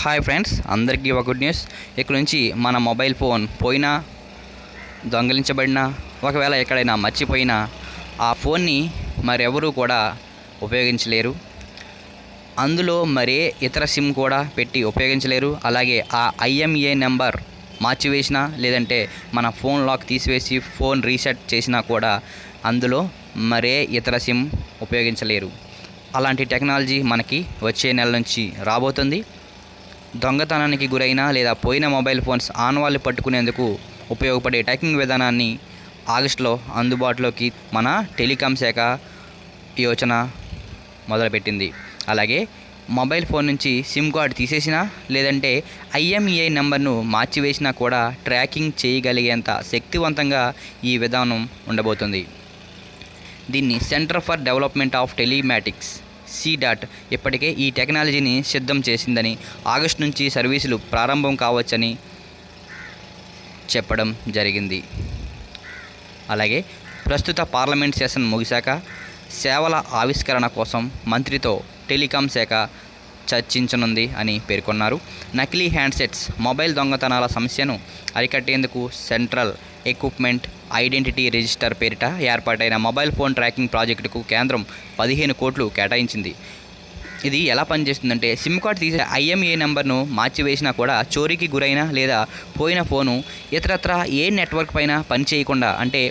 hi friends అందరికీ ఒక good news ఇక్కడ నుంచి మన మొబైల్ ఫోన్ పోయినా దొంగిలించబడినా ఒకవేళ ఎక్కడైనా మర్చిపోయినా ఆ ఫోన్ని మరెవరూ కూడా ఉపయోగించలేరు అందులో మరే ఇతర సిమ్ కూడా పెట్టి ఉపయోగించలేరు అలాగే ఆ ఐఎంఏ నెంబర్ మార్చివేసినా లేదంటే మన ఫోన్ లాక్ తీసివేసి ఫోన్ రీసెట్ చేసినా కూడా అందులో మరే ఇతర సిమ్ ఉపయోగించలేరు అలాంటి టెక్నాలజీ మనకి వచ్చే నెల నుంచి రాబోతుంది దొంగతనానికి గురైన లేదా పోయిన మొబైల్ ఫోన్స్ ఆనవాళ్ళు పట్టుకునేందుకు ఉపయోగపడే ట్రాకింగ్ విధానాన్ని ఆగస్టులో అందుబాటులోకి మన టెలికాం శాఖ యోచన మొదలుపెట్టింది అలాగే మొబైల్ ఫోన్ నుంచి సిమ్ కార్డ్ తీసేసినా లేదంటే ఐఎంఈఐ నెంబర్ను మార్చివేసినా కూడా ట్రాకింగ్ చేయగలిగేంత శక్తివంతంగా ఈ విధానం ఉండబోతుంది దీన్ని centre for development of telematics DOT ఇప్పటికే ఈ టెక్నాలజీని సిద్ధం చేసిందని ఆగస్టు నుంచి సర్వీసులు ప్రారంభం కావచ్చని చెప్పడం జరిగింది అలాగే ప్రస్తుత పార్లమెంట్ సెషన్ ముగిశాక సేవల ఆవిష్కరణ కోసం మంత్రితో టెలికాం శాఖ చర్చించనుంది అని పేర్కొన్నారు నకిలీ హ్యాండ్సెట్స్ మొబైల్ దొంగతనాల సమస్యను అరికట్టేందుకు సెంట్రల్ ఎక్విప్మెంట్ ఐడెంటిటీ రిజిస్టర్ పేరిట ఏర్పాటైన మొబైల్ ఫోన్ ట్రాకింగ్ ప్రాజెక్టుకు కేంద్రం పదిహేను కోట్లు కేటాయించింది ఇది ఎలా పనిచేస్తుందంటే సిమ్ కార్డ్ తీసే ఐఎంఏ నెంబర్ను మార్చివేసినా కూడా చోరీకి గురైన లేదా పోయిన ఫోను ఇతరత్ర ఏ నెట్వర్క్ పైన పని చేయకుండా అంటే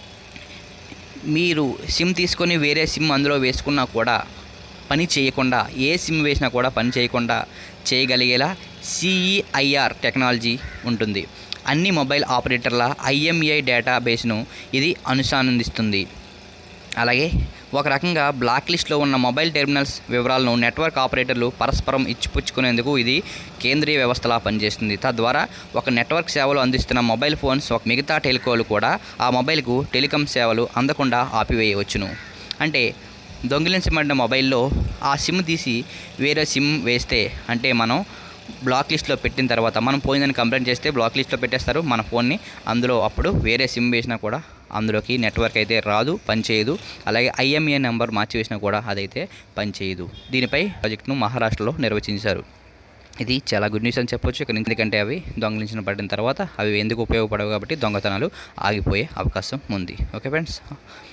మీరు సిమ్ తీసుకొని వేరే సిమ్ అందులో వేసుకున్నా కూడా పని చేయకుండా ఏ సిమ్ వేసినా కూడా పని చేయకుండా చేయగలిగేలా సిఈఐఆర్ టెక్నాలజీ ఉంటుంది అన్ని మొబైల్ ఆపరేటర్ల ఐఎంఈఐ డేటాబేస్ను ఇది అనుసంధిస్తుంది అలాగే ఒక రకంగా బ్లాక్ లిస్ట్లో ఉన్న మొబైల్ టెర్మినల్స్ వివరాలను నెట్వర్క్ ఆపరేటర్లు పరస్పరం ఇచ్చిపుచ్చుకునేందుకు ఇది కేంద్రీయ వ్యవస్థలా పనిచేస్తుంది తద్వారా ఒక నెట్వర్క్ సేవలు అందిస్తున్న మొబైల్ ఫోన్స్ ఒక మిగతా టెలికోలు కూడా ఆ మొబైల్కు టెలికాం సేవలు అందకుండా ఆపివేయవచ్చును అంటే దొంగిలించబడిన మొబైల్లో ఆ సిమ్ తీసి వేరే సిమ్ వేస్తే అంటే మనం బ్లాక్ లిస్ట్లో పెట్టిన తర్వాత మనం పోయిందని కంప్లైంట్ చేస్తే బ్లాక్ లిస్ట్లో పెట్టేస్తారు మన ఫోన్ని అందులో అప్పుడు వేరే సిమ్ వేసినా కూడా అందులోకి నెట్వర్క్ అయితే రాదు పనిచేయదు అలాగే ఐఎంఏ నెంబర్ మార్చి వేసినా కూడా అదైతే పనిచేయదు దీనిపై ప్రాజెక్టును మహారాష్ట్రలో నిర్వచించారు ఇది చాలా గుడ్ న్యూస్ అని చెప్పొచ్చు ఇక్కడ ఎందుకంటే అవి దొంగలించిన పడిన తర్వాత అవి ఎందుకు ఉపయోగపడవు కాబట్టి దొంగతనాలు ఆగిపోయే అవకాశం ఉంది ఓకే ఫ్రెండ్స్